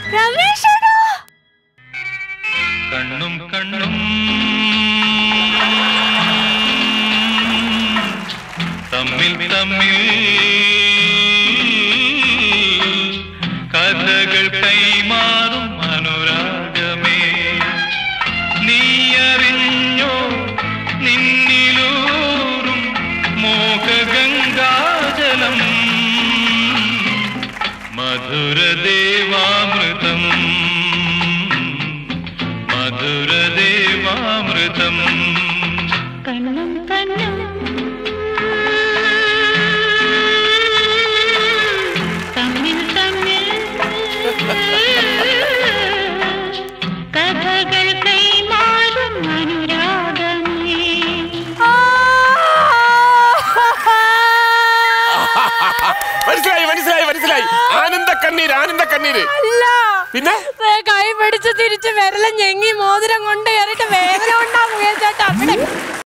രമേശേട്ടാ കണ്ണും കണ്ണും തമ്മിൽ തമ്മിൽ കഥകൾ കൈമാറും അനുരാഗമേ നീ അറിഞ്ഞോ നിന്നിലൂറും മോഹഗംഗാജലം മധുരദേവാമൃതം മധുരദേവാമൃതം കണ്ണും കണ്ണും തമ്മിൽ തമ്മിൽ കഥകൾ കൈമാറും അനുരാഗമേ മനസ്സിലായി മനസ്സിലായി മനസ്സിലായി ആനന്ദ കണ്ണീര് ആനന്ദ കണ്ണീര് അല്ല പിന്നെ ദേ കൈ പിടിച്ച് തിരിച്ച് വിരലും ഞെങ്ങി മോതിരം കൊണ്ട് കയറിയിട്ട് വേദന ഉണ്ടാവും ചേട്ടാ അവിടെ